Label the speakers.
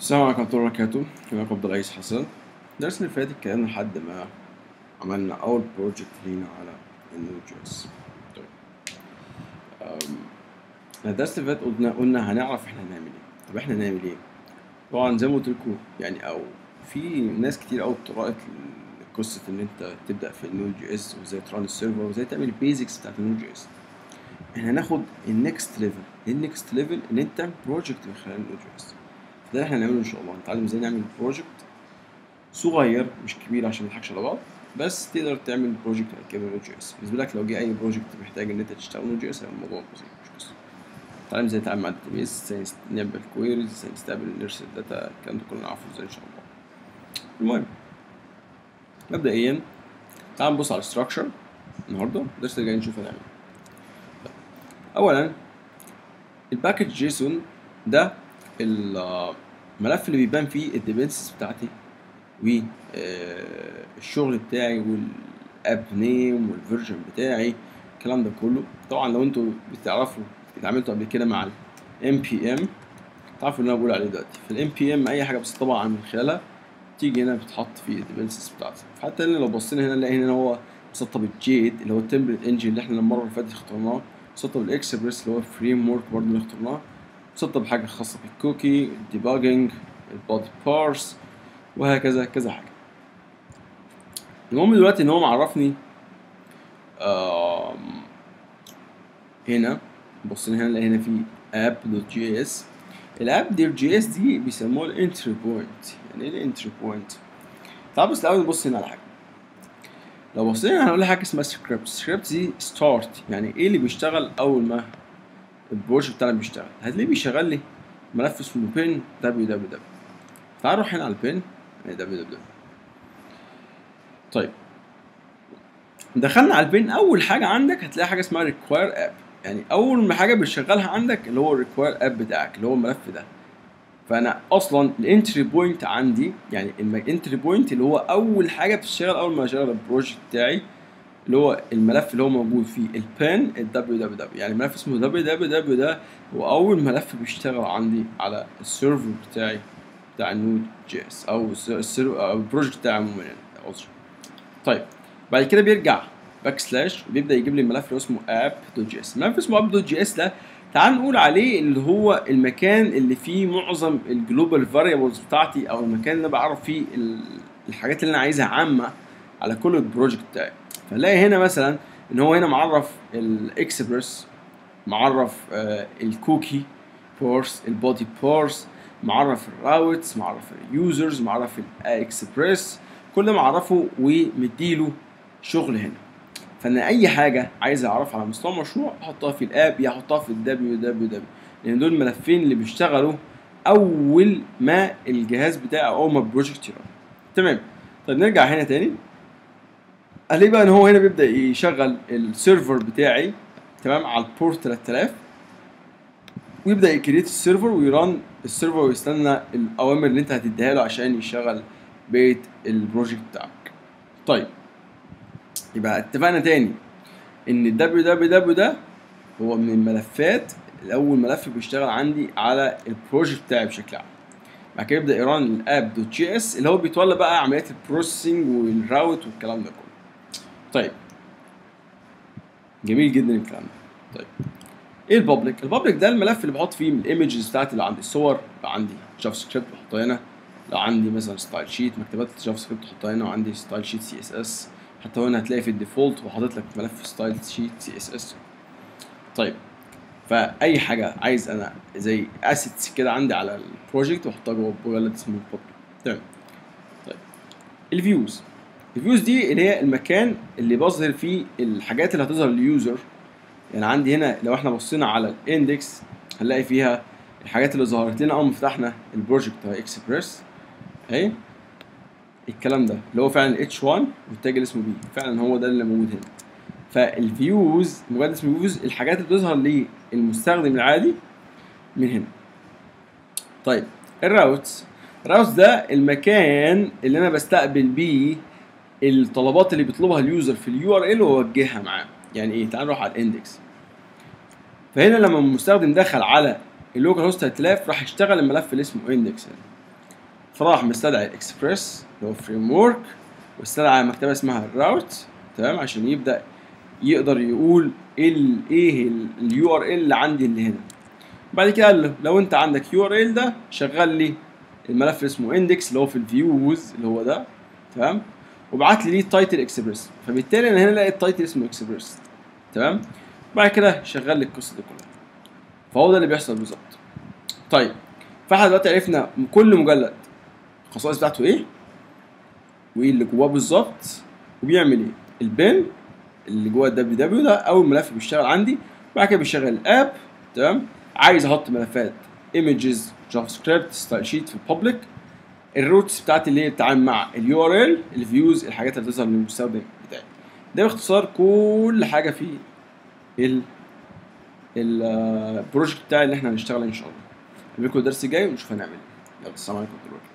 Speaker 1: السلام عليكم ورحمة الله وبركاته معاكم عبد الرئيس حسن الدرس اللي فات اتكلمنا لحد ما عملنا أول بروجكت لينا على النود جي اس طيب أم، الدرس اللي فات قلنا قلنا هنعرف احنا هنعمل ايه طب احنا هنعمل ايه طبعا زي ما قلت لكم يعني او في ناس كتير قوي طرقت قصة ان انت تبدأ في النود جي اس وازاي تران السيرفر وازاي تعمل البيزكس بتاعت النود جي اس احنا هناخد النكست ليفل النكست ليفل ان انت تعمل بروجكت من خلال النود جي اس ده اللي احنا هنعمله ان شاء الله هنتعلم ازاي نعمل بروجكت صغير مش كبير عشان ما نضحكش على بعض بس تقدر تعمل بروجكت على كده نود جي اس بالنسبه لك لو جه اي بروجكت محتاج ان انت تشتغل نود جي اس هيبقى الموضوع بسيط مش قصه نتعلم ازاي نتعامل مع الداتابيس ازاي نعمل كويريز ازاي نستقبل نرسل داتا الكلام ده كله نعرفه ازاي ان شاء الله المهم مبدئيا تعال نبص على الستراكشر النهارده الدرس اللي جاي نشوف هنعمل ايه اولا الباكج جيسون ده الملف اللي بيبان فيه الديبنسز بتاعتي والشغل بتاعي والاب نيم والفيرجن بتاعي الكلام ده كله طبعا لو انتوا بتعرفوا اتعاملتوا قبل كده مع الام بي ام تعرفوا اللي انا بقول عليه دلوقتي في الام بي ام اي حاجه بس طبعا من خلالها تيجي هنا بتحط في الديبنسز بتاعتي حتى لو بصينا هنا نلاقي هنا هو مسطب الجيد اللي هو التمبلت انجن اللي احنا المره اللي فاتت اخترناه مسطب الاكسبريس اللي هو فريم ورك برضه اللي اخترناه مسطب حاجه خاصه بالكوكي الديباجنج البودي بارس وهكذا كذا حاجه المهم دلوقتي ان هو معرفني آم، هنا بصينا هنا نلاقي هنا في اب دوت جي اس الاب دوت جي اس دي بيسموها الانتري بوينت يعني ايه الانتري بوينت تعال بس الاول نبص هنا على حاجه لو بصينا هنقول حاجه اسمها سكريبت سكريبت دي ستارت يعني ايه اللي بيشتغل اول ما البروجكت بتاعنا بيشتغل هتلاقيه بيشغل لي ملف اسمه بين دبليو دبليو دبليو تعال نروح هنا على البين دبليو دبليو طيب دخلنا على البين اول حاجه عندك هتلاقي حاجه اسمها ريكواير اب يعني اول ما حاجه بتشغلها عندك اللي هو الريكواير اب بتاعك اللي هو الملف ده فانا اصلا الانتري بوينت عندي يعني الانتري بوينت اللي هو اول حاجه بتشتغل اول ما اشغل البروجكت بتاعي اللي هو الملف اللي هو موجود فيه البن الدبليو دبليو دبليو يعني ملف اسمه دبليو دبليو دبليو ده هو اول ملف بيشتغل عندي على السيرفر بتاعي بتاع النود جي اس او الس- السيرفر او البروجكت بتاعي عموما يعني عذرا طيب بعد كده بيرجع باك سلاش وبيبدا يجيب لي الملف اللي اسمه اب دوت جي اس الملف اسمه اب دوت جي اس ده تعال نقول عليه اللي هو المكان اللي فيه معظم الجلوبال فاريبلز بتاعتي او المكان اللي أنا بعرف فيه ال- الحاجات اللي انا عايزها عامه على كل البروجكت بتاعي فنلاقي هنا مثلا ان هو هنا معرف الاكسبرس معرف آه الكوكي بورس البودي بورس معرف الراوتس معرف اليوزرز معرف الاكسبرس كل ده معرفه ومديله شغل هنا فانا اي حاجه عايز اعرفها على مستوى المشروع احطها في الاب يا احطها في الدبليو دبليو دبليو لان دول الملفين اللي بيشتغلوا اول ما الجهاز بتاعي او ما البروجكت يرن تمام طيب نرجع هنا تاني الاقي بقى ان هو هنا بيبدا يشغل السيرفر بتاعي تمام على البورت 3000 ويبدا يكريت السيرفر ويران السيرفر ويستنى الاوامر اللي انت هتديها له عشان يشغل بقيه البروجكت بتاعك طيب يبقى اتفقنا تاني ان ال www ده هو من الملفات الاول ملف بيشتغل عندي على البروجكت بتاعي بشكل عام بعد كده يبدا يران الاب دوت جي اس اللي هو بيتولى بقى عمليات البروسيسنج والراوت والكلام ده كله طيب جميل جدا الكلام ده طيب ايه البابليك البابليك ده الملف اللي بحط فيه الايمجز بتاعتي اللي عندي الصور لو عندي جافا سكريبت بحطها هنا لو عندي مثلا ستايل شيت مكتبات جافا سكريبت بحطها هنا وعندي ستايل شيت سي اس اس حتى هنا هتلاقي في الديفولت وحاطط لك ملف ستايل شيت سي اس اس طيب فاي حاجه عايز انا زي اسيتس كده عندي على البروجكت واحطها جوه مجلد اسمه بابليك تمام طيب الفيوز الفيوز دي اللي هي المكان اللي بظهر فيه الحاجات اللي هتظهر لليوزر يعني عندي هنا لو احنا بصينا على الاندكس هنلاقي فيها الحاجات اللي ظهرت لنا اول ما فتحنا البروجكت بتاع اكسبريس اهي الكلام ده اللي هو فعلا اتش 1 والتاج اللي اسمه بي فعلا هو ده اللي موجود هنا فالفيوز مجرد اسمه فيوز الحاجات اللي بتظهر للمستخدم العادي من هنا طيب الراوتس الراوتس ده المكان اللي انا بستقبل بيه الطلبات اللي بيطلبها اليوزر في اليو ار ال واوجهها معاه يعني ايه تعال نروح على الاندكس فهنا لما المستخدم دخل على اللوكال هوست 3000 راح يشتغل الملف اللي اسمه اندكس فراح مستدعي الاكسبريس اللي هو فريم ورك واستدعى مكتبه اسمها الراوت تمام عشان يبدا يقدر يقول ايه ال- ايه اليو ار ال اللي عندي اللي هنا بعد كده قال له لو انت عندك يو ار ال ده شغل لي الملف اللي اسمه اندكس اللي هو في الفيوز اللي هو ده تمام وبعت لي ليه تايتل اكسبريس فبالتالي انا هنا لقيت تايتل اسمه اكسبريس تمام بعد كده شغل لي القصه دي كلها فهو ده اللي بيحصل بالظبط طيب فاحنا دلوقتي عرفنا كل مجلد الخصائص بتاعته ايه وايه اللي جواه بالظبط وبيعمل ايه البن اللي جوه الدبليو دبليو ده اول ملف بيشتغل عندي بعد كده بيشغل الاب تمام عايز احط ملفات ايمجز جافا سكريبت ستايل شيت في الببليك الروتس بتاعتي اللي هي بتتعامل مع اليو ار ال الفيوز الحاجات اللي بتظهر للمستخدم بتاعي ده باختصار كل حاجه في ال البروجكت بتاعي اللي احنا هنشتغل عليه ان شاء الله نبقى الدرس الجاي ونشوف هنعمل ايه يلا السلام عليكم ورحمه الله